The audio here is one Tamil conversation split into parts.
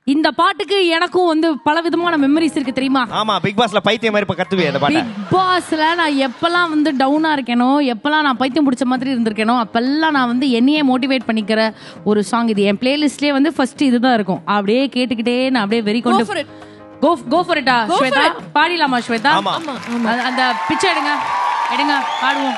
இந்த பாட்டுக்கு எனக்கும் வந்து பல விதமான மெமரிஸ் இருக்கு தெரியுமா ஆமா பிக் பாஸ்ல பைத்தியம் மாதிரி இப்ப கத்துவே அந்த பாட்டை பிக் பாஸ்ல நான் எப்பெல்லாம் வந்து டவுனா இருக்கேனோ எப்பெல்லாம் நான் பைத்தியம் பிடிச்ச மாதிரி இருந்திருக்கேனோ அப்பெல்லாம் நான் வந்து என்னையே மோட்டிவேட் பண்ணிக்கிற ஒரு சாங் இது என் பிளேலிஸ்ட்லயே வந்து ஃபர்ஸ்ட் இதுதான் இருக்கும் அப்படியே கேட்டுக்கிட்டே நான் அப்படியே வெறி கொண்டு for it. Go go for it Swetha பாடிடலாமா Shweta ஆமா. அந்த- அந்த பிச்சை எடுங்க எடுங்க பாடுவோம்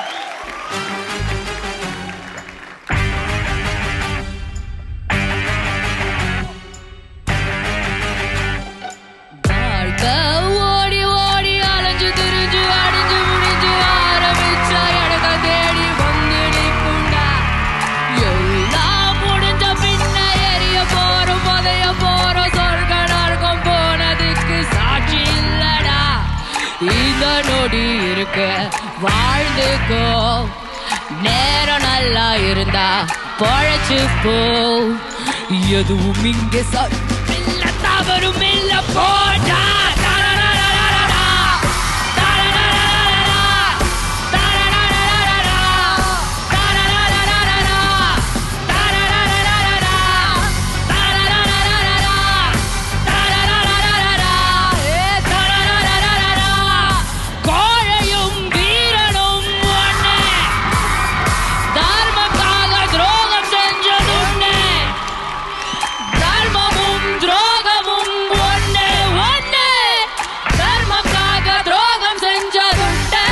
வாழ்க்கை ஓடி ஓடி அலைஞ்சு திரிஞ்சு அடிஞ்சு முடிஞ்சு ஆரம்பிச்சா எனக்கு தேடி வந்து நிற்குண்டா எல்லாம் முடிஞ்ச பின்ன எரிய போறோம் புதைய போறோம் சொர்க்க நரகம் போனதுக்கு சாட்சி இல்லடா இந்த நொடி இருக்கு வாழ்ந்துக்கோ நேரம் நல்லா இருந்தா பொழைச்சு போ எதுவும் இங்க இல்ல தவறும் இல்ல போடா தரரரரரரா. தரரரரரரா. தரரரரரரா. தரரரரரரா. தரரரரரரா. தரரரரரரா. தரரரரரரா. ஏ தரரரரரரா. கோழையும் வீரனும் ஒண்ணே தர்மக்காக துரோகம் செஞ்சதுன்னே தர்மமும் துரோகமும் ஒண்ணே ஒண்ணே தர்மக்காக துரோகம் செஞ்சதுண்டே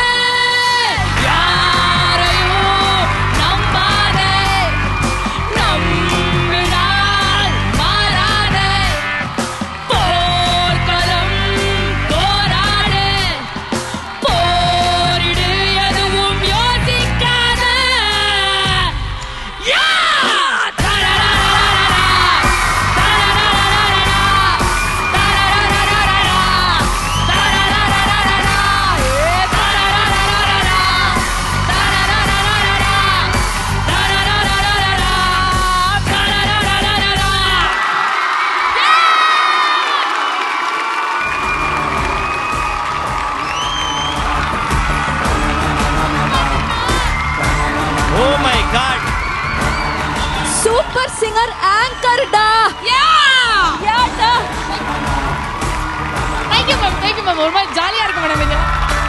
யாரையும் நம்பாதே நம்பினால் மாறாதே போர்க்களம் போராடு போரிடு எதுவும் யோசிக்காத யா தரரரரரரா. தரரரரரரா. தரரரரரரா. தரரரரரரா. ஏ தரரரரரரா. தரரரரரரா. தரரரரரரா. தரரரரரரா. Oh my god super singer anchor டா யாடா தேங்க்யூ மேம் தேங்க்யூ மேம் ஒரு மாதிரி ஜாலியா இருக்கு மேடம் இது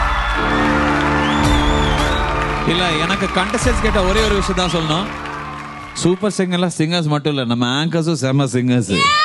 இல்ல எனக்கு கண்டஸ்டன்ஸ் கேட்ட ஒரே ஒரு விஷயம் தான் சொல்லணும் சூப்பர் சிங்கர்லாம் சிங்கர்ஸ் மட்டும் இல்ல நம்ம ஆங்கர்ஸும் செம்ம சிங்கர்ஸ்